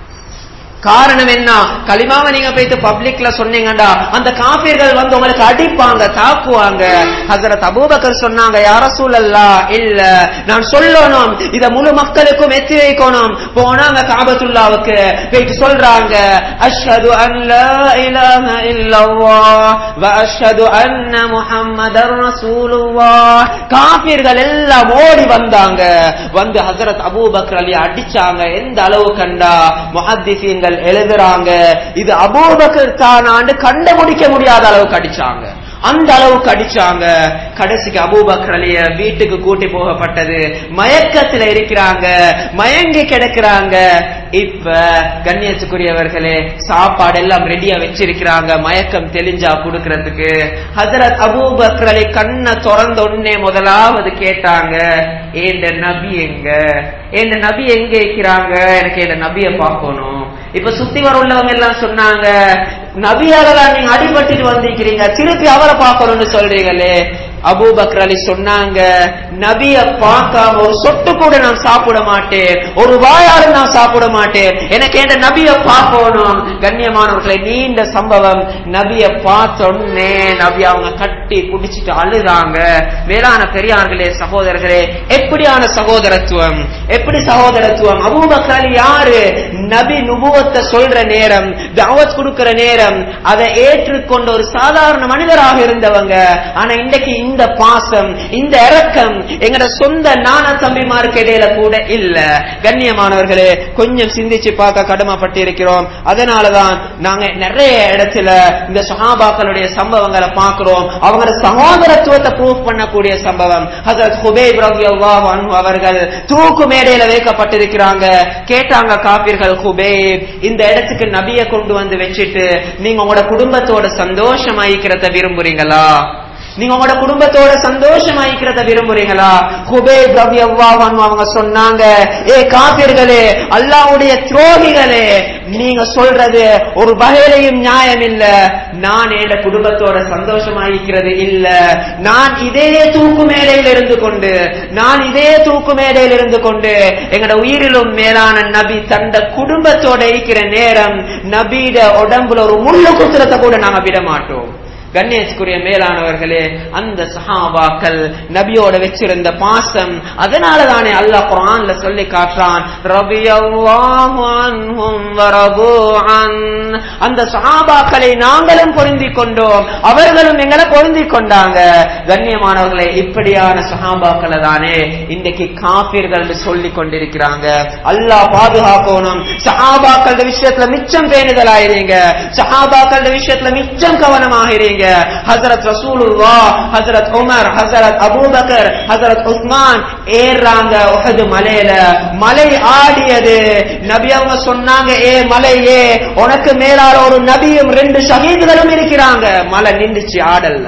காரணம் என்ன களிமாவை நீங்க போயிட்டு பப்ளிக்ல சொன்னீங்கடா அந்த காபீர்கள் வந்து உங்களுக்கு அடிப்பாங்க தாக்குவாங்க ஹசரத் அபூபக்கர் சொன்னாங்க யார சூழல்லா இல்ல நான் சொல்லணும் இத முழு மக்களுக்கும் எத்தி வைக்கணும் போனாங்க காபத்துல்லாவுக்கு போயிட்டு சொல்றாங்க அஷ்ஹது அன் லா இலாஹ இல்லல்லாஹ் வ அஷ்ஹது அன்ன முஹம்மதர் ரசூலுல்லாஹ் காபீர்கள் எல்லாம் ஓடி வந்தாங்க வந்து ஹசரத் அபூபக்கர் அலி அடிச்சாங்க எந்த அளவு கண்டா முஹத்திசீன்கள் எழுதுறாங்க இது அபூபக்கர் தானாண்டு கண்டுபிடிக்க முடியாத அளவுக்கு அடிச்சாங்க அந்த அளவுக்கு அடிச்சாங்க கடைசிக்கு அபூபக்கர் அலிய வீட்டுக்கு கூட்டி போகப்பட்டது மயக்கத்துல இருக்கிறாங்க மயங்கி கிடக்குறாங்க இப்ப கண்ணியத்துக்குரியவர்களே சாப்பாடு எல்லாம் ரெடியா வச்சிருக்கிறாங்க மயக்கம் தெளிஞ்சா கொடுக்கறதுக்கு ஹசரத் அபூபக்கர் அலி கண்ணை திறந்த உடனே முதலாவது கேட்டாங்க ஏண்ட நபி எங்க ஏண்ட நபி எங்க இருக்கிறாங்க எனக்கு என் நபிய பார்க்கணும் இப்ப சுத்தி வர உள்ளவங்க எல்லாம் சொன்னாங்க நபியால தான் நீங்க அடிபட்டுட்டு வந்திருக்கிறீங்க திருப்பி அவரை பார்க்கணும்னு சொல்றீங்களே அபூபக்கர் அலி சொன்னாங்க நபிய பார்க்காம ஒரு சொட்டு கூட நான் சாப்பிட மாட்டேன் ஒரு வாயாலும் நான் சாப்பிட மாட்டேன் எனக்கு என்ற நபிய பார்க்கணும் கண்ணியமானவர்களை நீண்ட சம்பவம் நபிய பார்த்த உடனே நபி அவங்க கட்டி குடிச்சிட்டு அழுதாங்க வேளாண் பெரியார்களே சகோதரர்களே எப்படியான சகோதரத்துவம் எப்படி சகோதரத்துவம் அபூபக்கர் அலி யாரு நபி நுபுவத்தை சொல்ற நேரம் தாவத் கொடுக்கிற நேரம் அதை ஏற்றுக்கொண்ட ஒரு சாதாரண மனிதராக இருந்தவங்க ஆனா இன்றைக்கு இந்த பாசம் இந்த இரக்கம் எங்கட சொந்த நான தம்பிமாருக்கு இடையில கூட இல்ல கண்ணியமானவர்களே கொஞ்சம் சிந்திச்சு பார்க்க கடமைப்பட்டு இருக்கிறோம் அதனாலதான் நாங்க நிறைய இடத்துல இந்த சஹாபாக்களுடைய சம்பவங்களை பார்க்கிறோம் அவங்க சகோதரத்துவத்தை ப்ரூவ் பண்ணக்கூடிய சம்பவம் ஹசரத் ஹுபைப் ரலியல்லாஹு அன்ஹு அவர்கள் தூக்கு மேடையில வைக்கப்பட்டிருக்கிறாங்க கேட்டாங்க காப்பீர்கள் ஹுபைப் இந்த இடத்துக்கு நபியை கொண்டு வந்து வச்சுட்டு நீங்க உங்களோட குடும்பத்தோட சந்தோஷமாயிக்கிறத விரும்புறீங்களா நீங்க உங்களோட குடும்பத்தோட சந்தோஷமாயிக்கிறத விரும்புறீங்களா குபேப் ரவி அவங்க சொன்னாங்க ஏ காப்பீர்களே அல்லாவுடைய துரோகிகளே நீங்க சொல்றது ஒரு வகையிலையும் நியாயம் இல்ல நான் என் குடும்பத்தோட சந்தோஷமாயிக்கிறது இல்ல நான் இதே தூக்கு மேடையில் இருந்து கொண்டு நான் இதே தூக்கு மேடையில் இருந்து கொண்டு எங்கட உயிரிலும் மேலான நபி தந்த குடும்பத்தோட இருக்கிற நேரம் நபியிட உடம்புல ஒரு முள்ளு குத்துறத கூட நாங்க விட மாட்டோம் கணேஷ்குரிய மேலானவர்களே அந்த சஹாபாக்கள் நபியோட வச்சிருந்த பாசம் அதனால தானே அல்லாஹ் குரான்ல சொல்லி காட்டுறான் ரபியல்லாஹு அன்ஹும் வரது அன் அந்த சஹாபாக்களை நாங்களும் பொருந்தி கொண்டோம் அவர்களும் எங்களை பொருந்தி கொண்டாங்க கண்ணியமானவர்களே இப்படியான சஹாபாக்களை தானே இன்றைக்கு காபீர்கள் சொல்லி கொண்டிருக்கிறாங்க அல்லாஹ் பாதுகாக்கணும் சஹாபாக்கள விஷயத்துல மிச்சம் பேணுதலாயிருங்க சஹாபாக்கள விஷயத்துல மிச்சம் கவனமாகிறீங்க ஹசரத் ரசூலுல்லா ஹசரத் உமர் ஹசரத் அபூபக்கர் ஹசரத் உஸ்மான் ஏறாங்க உஹது மலையில மலை ஆடியது நபி அவங்க சொன்னாங்க ஏ மலையே உனக்கு மேலால ஒரு நபியும் ரெண்டு ஷஹீதுகளும் இருக்கிறாங்க மலை நின்றுச்சு ஆடல்ல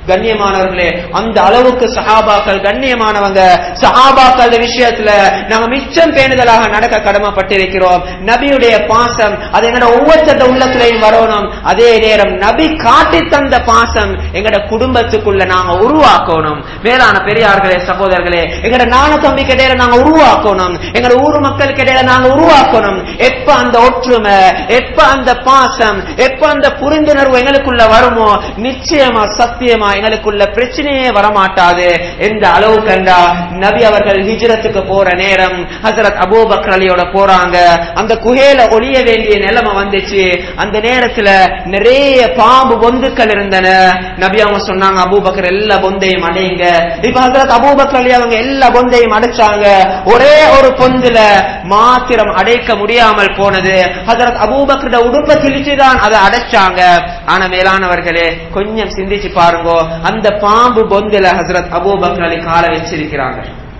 கண்ணியமானவர்களே அந்த அளவுக்கு சஹாபாக்கள் கண்ணியமானவங்க சஹாபாக்கள் விஷயத்துல நாங்க மிச்சம் பேணுதலாக நடக்க கடமைப்பட்டிருக்கிறோம் நபியுடைய பாசம் அது எங்கட ஒவ்வொருத்தர உள்ளத்திலையும் வரணும் அதே நேரம் நபி காட்டி தந்த பாசம் எங்கட குடும்பத்துக்குள்ள நாங்க உருவாக்கணும் மேலான பெரியார்களே சகோதரர்களே எங்கட நாண தம்பிக்கு இடையில நாங்க உருவாக்கணும் எங்கட ஊர் மக்களுக்கு இடையில நாங்க உருவாக்கணும் எப்ப அந்த ஒற்றுமை எப்ப அந்த பாசம் எப்ப அந்த புரிந்துணர்வு எங்களுக்குள்ள வருமோ நிச்சயமா சத்தியமா எங்களுக்குள்ள பிரச்சனையே வரமாட்டாது எந்த அளவு கண்டா நபி அவர்கள் ஹிஜ்ரத்துக்கு போற நேரம் ஹசரத் அபூபக்கர் அலியோட போறாங்க அந்த குகையில ஒளிய வேண்டிய நிலைமை வந்துச்சு அந்த நேரத்துல நிறைய பாம்பு பொந்துக்கள் இருந்தன நபி அவங்க சொன்னாங்க அபூபக்கர் எல்லா பொந்தையும் அடையுங்க இப்ப ஹசரத் அபூபக்கர் அலி அவங்க எல்லா பொந்தையும் அடைச்சாங்க ஒரே ஒரு பொந்துல மாத்திரம் அடைக்க முடியாமல் போனது ஹசரத் அபூபக்கரோட உடுப்ப கிழிச்சுதான் அதை அடைச்சாங்க ஆனா மேலானவர்களே கொஞ்சம் சிந்திச்சு பாருங்க அந்த பாம்பு பொந்துல ஹசரத் அபூபக்கர் அலி கால வச்சிருக்கிறாங்க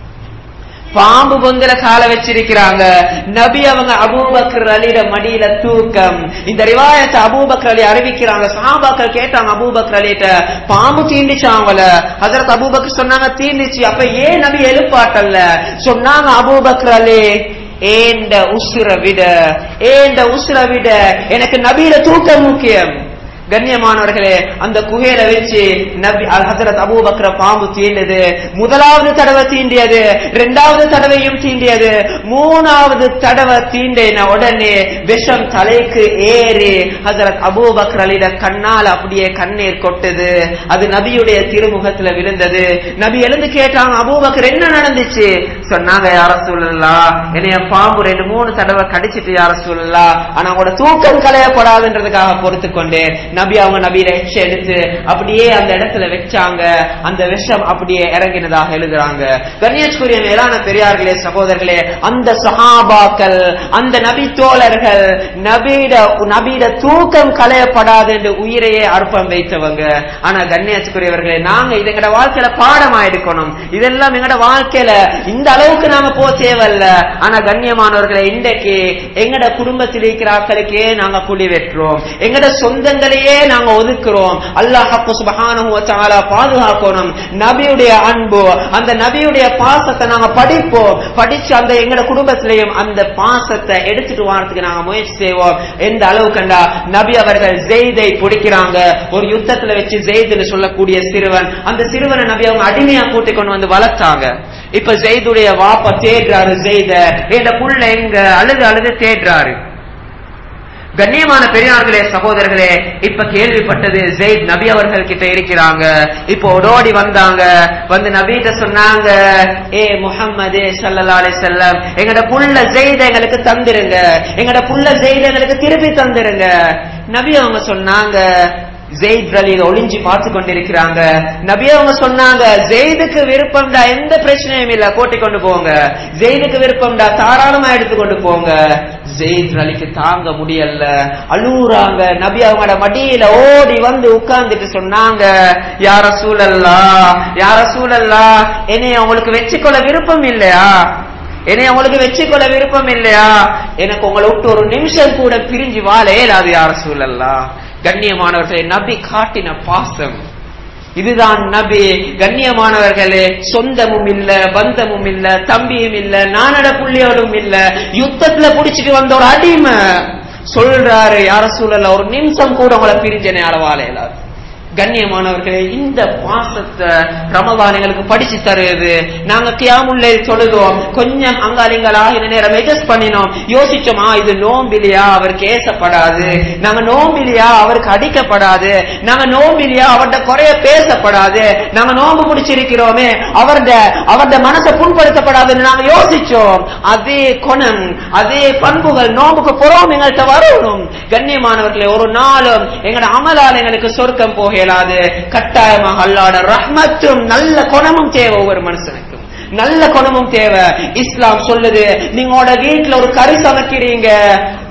பாம்பு பொந்துல கால வச்சிருக்கிறாங்க நபி அவங்க அபூபக்கர் அலிட மடியில தூக்கம் இந்த ரிவாயத்தை அபூபக்கர் அலி அறிவிக்கிறாங்க சாபாக்கள் கேட்டாங்க அபூபக்கர் அலிட்ட பாம்பு தீண்டிச்சாங்கள ஹசரத் அபூபக்கர் சொன்னாங்க தீண்டிச்சு அப்ப ஏன் நபி எழுப்பாட்டல்ல சொன்னாங்க அபூபக்கர் அலி ஏண்ட உசுர விட ஏண்ட உசுர விட எனக்கு நபியில தூக்கம் முக்கியம் கண்ணியமானவர்களே அந்த குகையில வச்சு நபி ஹசரத் அபூபக்கர பாம்பு தீண்டது முதலாவது தடவை தீண்டியது இரண்டாவது தடவையும் தீண்டியது மூணாவது தடவை தீண்டின உடனே விஷம் தலைக்கு ஏறி ஹசரத் அபூபக்கர் அலிட கண்ணால் அப்படியே கண்ணீர் கொட்டுது அது நபியுடைய திருமுகத்துல விழுந்தது நபி எழுந்து கேட்டாங்க அபூபக்கர் என்ன நடந்துச்சு சொன்னாங்க யார சூழல்லா என்னைய பாம்பு ரெண்டு மூணு தடவை கடிச்சிட்டு யார சூழல்லா ஆனா அவங்களோட தூக்கம் களையப்படாதுன்றதுக்காக பொறுத்து கொண்டு நபி அவங்க நபியில எச்ச எடுத்து அப்படியே அந்த இடத்துல வச்சாங்க அந்த விஷம் அப்படியே இறங்கினதாக எழுதுறாங்க கண்ணியத்துக்குரிய மேலான பெரியார்களே சகோதரர்களே அந்த சஹாபாக்கள் அந்த நபி தோழர்கள் நபீட நபீட தூக்கம் களையப்படாது என்று உயிரையே அர்ப்பம் வைத்தவங்க ஆனா கண்ணியத்துக்குரியவர்களே நாங்க இது எங்கட வாழ்க்கையில பாடமா எடுக்கணும் இதெல்லாம் எங்கட வாழ்க்கையில இந்த அளவுக்கு நாங்க போ தேவையில்ல ஆனா கண்ணியமானவர்களை இன்றைக்கு எங்கட குடும்பத்தில் இருக்கிற ஆட்களுக்கே நாங்க குழி வெட்டுறோம் எங்கட சொந்தங்களையே நாங்க ஒதுக்குறோம் அல்லாஹ் சுபஹானஹு வ தஆலா பாதுகாக்கணும் நபியுடைய அன்பு அந்த நபியுடைய பாசத்தை நாங்க படிப்போம் படிச்சு அந்த எங்கட குடும்பத்திலையும் அந்த பாசத்தை எடுத்துட்டு வரதுக்கு நாங்க முயற்சி செய்வோம் எந்த அளவு கண்டா நபி அவர்கள் ஜெய்தை பிடிக்கிறாங்க ஒரு யுத்தத்துல வச்சு ஜெய்துன்னு சொல்லக்கூடிய சிறுவன் அந்த சிறுவனை நபி அவங்க அடிமையா கூட்டி கொண்டு வந்து வளர்த்தாங்க இப்ப ஜெய்துடைய வாப்ப தேடுறாரு ஜெய்த என் புள்ள எங்க அழுது அழுது தேடுறாரு கண்ணியமான பெரியார்களே சகோதரர்களே இப்ப கேள்விப்பட்டது ஜெயித் நபி அவர்கள் கிட்ட இருக்கிறாங்க இப்போ ஓடோடி வந்தாங்க வந்து நபிட்ட சொன்னாங்க ஏ முஹம்மதே சல்லல்லா அலைஹி செல்லம் எங்கட புள்ள ஜெயித் எங்களுக்கு தந்துருங்க எங்கட புள்ள ஜெயித் எங்களுக்கு திருப்பி தந்துருங்க நபி அவங்க சொன்னாங்க ஜெயித் அலி ஒளிஞ்சு பார்த்து கொண்டிருக்கிறாங்க நபி அவங்க சொன்னாங்க ஜெயிதுக்கு விருப்பம்டா எந்த பிரச்சனையும் இல்ல கூட்டி கொண்டு போங்க ஜெயிதுக்கு விருப்பம்டா தாராளமா எடுத்து கொண்டு போங்க ஜெயித் அலிக்கு தாங்க முடியல அழுகுறாங்க நபி அவங்களோட மடியில ஓடி வந்து உட்கார்ந்துட்டு சொன்னாங்க யார சூழல்லா யார சூழல்லா என்னை அவங்களுக்கு வச்சுக்கொள்ள விருப்பம் இல்லையா என்னை உங்களுக்கு வச்சுக்கொள்ள விருப்பம் இல்லையா எனக்கு உங்களை விட்டு ஒரு நிமிஷம் கூட பிரிஞ்சு வாழ இயலாது யார சூழல்லா கண்ணியமானவர்களை நபி காட்டின பாசம் இதுதான் நபி கண்ணியமானவர்களே சொந்தமும் இல்ல பந்தமும் இல்ல தம்பியும் இல்ல நானட புள்ளியோடும் இல்ல யுத்தத்துல புடிச்சிட்டு வந்த ஒரு அடிமை சொல்றாரு யார சூழல்ல ஒரு நிமிஷம் கூட உங்களை பிரிஞ்சனை அளவால இயலாது கண்ணியமானவர்களே இந்த பாசத்தை ரமதான் எங்களுக்கு படிச்சு தருது நாங்க கியாமுல்லை தொழுதோம் கொஞ்சம் அங்காலிங்களா இந்த நேரம் எஜஸ்ட் பண்ணினோம் யோசிச்சோமா இது நோம்பிலியா அவருக்கு ஏசப்படாது நாங்க நோம்பிலியா அவருக்கு அடிக்கப்படாது நாங்க நோம்பிலியா அவர்கிட்ட குறைய பேசப்படாது நாங்க நோம்பு பிடிச்சிருக்கிறோமே அவர்ட அவர்ட மனசை புண்படுத்தப்படாதுன்னு நாங்க யோசிச்சோம் அதே குணம் அதே பண்புகள் நோம்புக்கு புறம் எங்கள்கிட்ட வரணும் கண்ணியமானவர்களே ஒரு நாளும் எங்கட அமலால் எங்களுக்கு சொர்க்கம் போக இயலாது கட்டாயமாக அல்லாட ரஹ்மத்தும் நல்ல குணமும் தேவை ஒவ்வொரு மனுஷனுக்கும் நல்ல குணமும் தேவை இஸ்லாம் சொல்லுது நீங்களோட வீட்டுல ஒரு கறி சமைக்கிறீங்க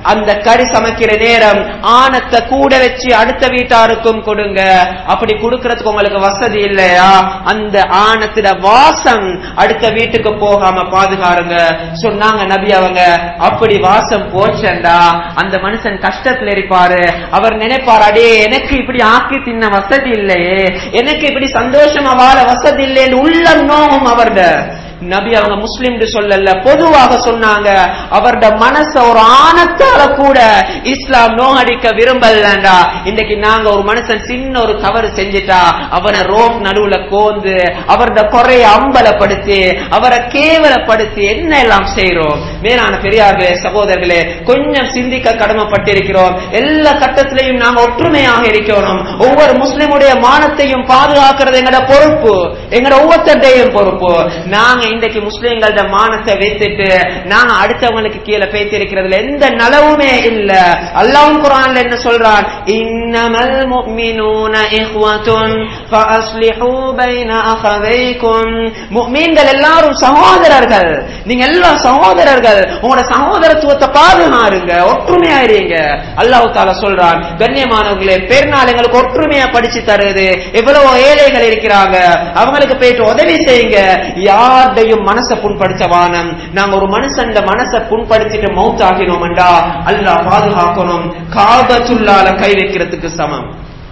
அந்த கறி சமைக்கிற நேரம் ஆணத்தை கூட வச்சு அடுத்த வீட்டாருக்கும் கொடுங்க அப்படி கொடுக்கறதுக்கு உங்களுக்கு வசதி இல்லையா அந்த ஆணத்திட வாசம் அடுத்த வீட்டுக்கு போகாம பாதுகாருங்க சொன்னாங்க நபி அவங்க அப்படி வாசம் போச்சண்டா அந்த மனுஷன் கஷ்டத்துல இருப்பாரு அவர் நினைப்பார் அடே எனக்கு இப்படி ஆக்கி தின்ன வசதி இல்லையே எனக்கு இப்படி சந்தோஷமா வாழ வசதி இல்லைன்னு உள்ளம் நோவும் அவர்ட நபி அவங்க முஸ்லிம் சொல்லல பொதுவாக சொன்னாங்க அவரோட மனச ஒரு ஆணத்தால கூட இஸ்லாம் நோகடிக்க விரும்பலண்டா இன்னைக்கு நாங்க ஒரு மனுஷன் சின்ன ஒரு தவறு செஞ்சுட்டா அவனை ரோட் நடுவுல கோந்து அவரோட குறைய அம்பலப்படுத்தி அவரை கேவலப்படுத்தி என்ன எல்லாம் செய்யறோம் மேலான பெரியார்களே சகோதரர்களே கொஞ்சம் சிந்திக்க கடமைப்பட்டிருக்கிறோம் எல்லா கட்டத்திலையும் நாங்க ஒற்றுமையாக இருக்கணும் ஒவ்வொரு முஸ்லிமுடைய மானத்தையும் பாதுகாக்கிறது எங்கட பொறுப்பு எங்கட ஒவ்வொருத்தையும் பொறுப்பு நாங்க இன்றைக்கு முஸ்லிம்களோட மானத்தை வைத்துட்டு நாங்க அடுத்தவங்களுக்கு கீழே பேசியிருக்கிறதுல எந்த நலவுமே இல்ல அல்லாஹ் குரான்ல என்ன சொல்றான் இன்னமல் முஃமினூன இஹ்வத்துன் ஃபஅஸ்லிஹூ பைன அஹவைக்கும் முஃமின்கள் எல்லாரும் சகோதரர்கள் நீங்க எல்லாம் சகோதரர்கள் உங்களோட சகோதரத்துவத்தை பாதுகாருங்க ஒற்றுமையா இருங்க அல்லாஹ் தாலா சொல்றான் கண்ணியமானவர்களே பெருநாள் எங்களுக்கு ஒற்றுமையா படிச்சு தருது எவ்வளவு ஏழைகள் இருக்கிறாங்க அவங்களுக்கு போயிட்டு உதவி செய்யுங்க யாருடையும் மனசை புண்படுத்த வானம் நாங்க ஒரு மனுஷன் மனசை புண்படுத்திட்டு மவுத் ஆகினோம்டா அல்லாஹ் பாதுகாக்கணும் காபத்துள்ளால கை வைக்கிறதுக்கு சமம்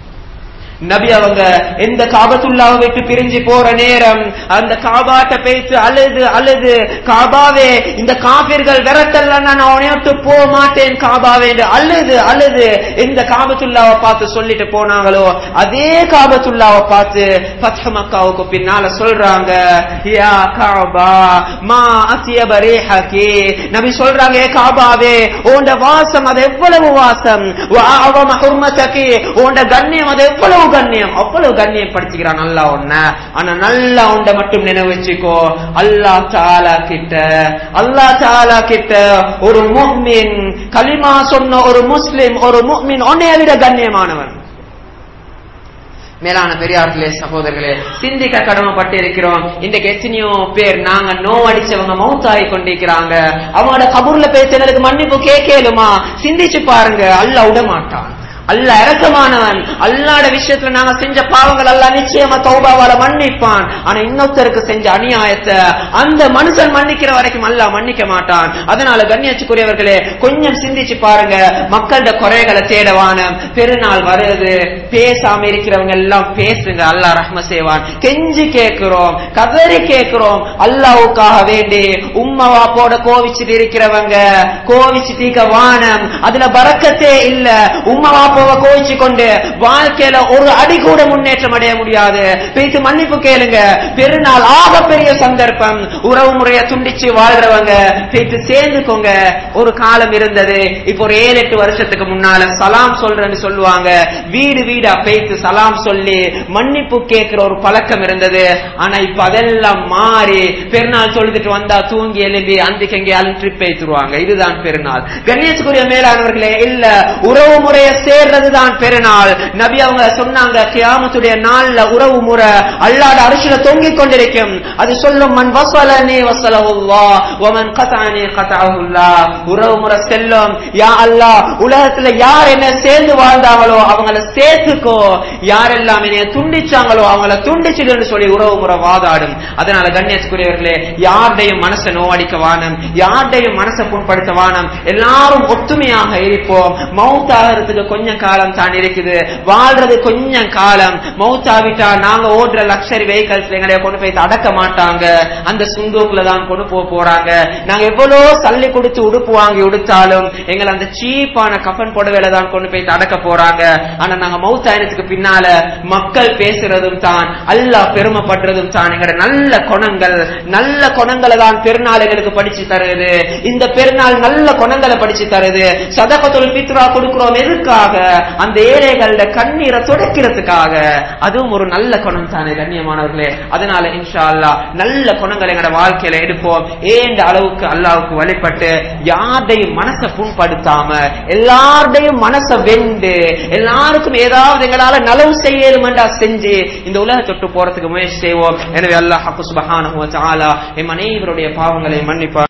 நபி அவங்க எந்த காபத்துல்லாவை விட்டு பிரிஞ்சு போற நேரம் அந்த காபாட்ட பேச்சு அழுது அழுது காபாவே இந்த காபிர்கள் விரட்டல்ல நான் அவனை விட்டு போக மாட்டேன் காபாவே என்று அழுது அழுது எந்த காபத்துல்லாவை பார்த்து சொல்லிட்டு போனாங்களோ அதே காபத்துல்லாவை பார்த்து பத்ஹ மக்காவுக்கு பின்னால சொல்றாங்க யா காபா மா அசியப ரீஹகி நபி சொல்றாங்க ஏ காபாவே உண்ட வாசம் அது எவ்வளவு வாசம் வஅஅவம ஹுர்மதகி உண்ட கண்ணியம் அது எவ்வளவு கண்ணியம் அவ்வளவு கண்ணியம் படிச்சுக்கிறான் நல்லா உன்ன ஆனா நல்லா உண்ட மட்டும் நினைவு வச்சுக்கோ அல்லாஹ் தாலா கிட்ட அல்லாஹ் தாலா கிட்ட ஒரு முஹ்மின் கலிமா சொன்ன ஒரு முஸ்லிம் ஒரு முஹ்மின் உன்னைய விட கண்ணியமானவன் மேலான பெரியார்களே சகோதரர்களே சிந்திக்க கடமைப்பட்டு இருக்கிறோம் இன்றைக்கு எத்தனையோ பேர் நாங்க நோ அடிச்சவங்க மௌத்தாகி கொண்டிருக்கிறாங்க அவங்களோட கபூர்ல பேச எங்களுக்கு மன்னிப்பு கேட்கலுமா சிந்திச்சு பாருங்க அல்ல விட மாட்டான் அல்ல இறக்கமானவன் அல்லாட விஷயத்துல நாங்க செஞ்ச பாவங்கள் எல்லாம் நிச்சயமா தௌபாவால மன்னிப்பான் ஆனா இன்னொருத்தருக்கு செஞ்ச அநியாயத்தை அந்த மனுஷன் மன்னிக்கிற வரைக்கும் அல்ல மன்னிக்க மாட்டான் அதனால கண்ணியச்சுக்குரியவர்களே கொஞ்சம் சிந்திச்சு பாருங்க மக்களோட குறைகளை தேடவான பெருநாள் வருது பேசாம இருக்கிறவங்க எல்லாம் பேசுங்க அல்லாஹ் ரஹ்ம செய்வான் கெஞ்சி கேட்கிறோம் கதறி கேட்கிறோம் அல்லாவுக்காக வேண்டி உம்மவா போட கோவிச்சுட்டு இருக்கிறவங்க கோவிச்சுட்டு வானம் அதுல பறக்கத்தே இல்ல உம்மவா போவ கோவிச்சு கொண்டு வாழ்க்கையில ஒரு அடி கூட முன்னேற்றம் அடைய முடியாது பேசி மன்னிப்பு கேளுங்க பெருநாள் ஆக பெரிய சந்தர்ப்பம் உறவு முறைய துண்டிச்சு வாழ்றவங்க பேசி சேர்ந்துக்கோங்க ஒரு காலம் இருந்தது இப்போ ஒரு ஏழு எட்டு வருஷத்துக்கு முன்னால சலாம் சொல்றேன்னு சொல்லுவாங்க வீடு வீடா பேசி சலாம் சொல்லி மன்னிப்பு கேட்கிற ஒரு பழக்கம் இருந்தது ஆனா இப்ப அதெல்லாம் மாறி பெருநாள் சொல்லிட்டு வந்தா தூங்கி எழும்பி அந்திக்கு எங்கேயாலும் ட்ரிப் ஏத்துருவாங்க இதுதான் பெருநாள் கணேஷ்குரிய மேலானவர்களே இல்ல உறவு முறையை சேர்றதுதான் பெருநாள் நபி அவங்க சொன்னாங்க கியாமத்துடைய நாள்ல உறவு முறை அல்லாட அரிசில தொங்கிக் கொண்டிருக்கும் அது சொல்லும் மண் வசலனே வசலஹுல்லா ஒமன் கதானே கதாஹுல்லா உறவு முறை செல்லும் யா அல்லா உலகத்துல யார் என்ன சேர்ந்து வாழ்ந்தாங்களோ அவங்கள சேர்த்துக்கோ யாரெல்லாம் என்னைய துண்டிச்சாங்களோ அவங்கள துண்டிச்சுடுன்னு சொல்லி உறவு முறை வாதாடும் அதனால கண்ணியத்துக்குரியவர்களே யாருடையும் மனசை நோவடிக்க வானம் யாருடையும் மனசை புண்படுத்த வானம் எல்லாரும் ஒத்துமையாக இருப்போம் மவுத் ஆகிறதுக்கு கொஞ்சம் காலம் தான் இருக்குது வாழ்றது கொஞ்சம் காலம் மவுத் ஆவிட்டா நாங்க ஓடுற லக்ஸரி வெஹிக்கல்ஸ் எங்களை கொண்டு போய் அடக்க மாட்டாங்க அந்த சுந்தூக்குல தான் கொண்டு போக போறாங்க நாங்க எவ்வளவு சல்லி கொடுத்து உடுப்பு வாங்கி உடுத்தாலும் எங்களை அந்த சீப்பான கஃபன் புடவையில தான் கொண்டு போய் அடக்க போறாங்க ஆனா நாங்க மவுத் ஆயிரத்துக்கு பின்னால மக்கள் பேசுறதும் தான் அல்லாஹ் பெருமைப்படுறதும் தான் எங்களோட நல்ல குணங்கள் நல்ல குணங்களை தான் பெருநாள் எங்களுக்கு படிச்சு தருது இந்த பெருநாள் நல்ல குணங்களை படிச்சு தருது சதகத்துல் பித்ரா கொடுக்கிறோம் எதுக்காக அந்த ஏழைகளோட கண்ணீரை துடைக்கிறதுக்காக அதுவும் ஒரு நல்ல குணம் தானே கண்ணியமானவர்களே அதனால இன்ஷா அல்லாஹ் நல்ல குணங்களை எங்களோட வாழ்க்கையில எடுப்போம் ஏண்ட அளவுக்கு அல்லாவுக்கு வழிபட்டு யாருடையும் மனசை புண்படுத்தாம எல்லாருடையும் மனசை வெண்டு எல்லாருக்கும் ஏதாவது எங்களால நலவு செய்யலுமெண்டா செஞ்சு இந்த உலக தொட்டு போறதுக்கு முயற்சி செய்வோம் எனவே அல்லாஹ் சுபஹானஹு வ தஆலா எம் அனைவருடைய பாவங்களை மன்னிப்பார்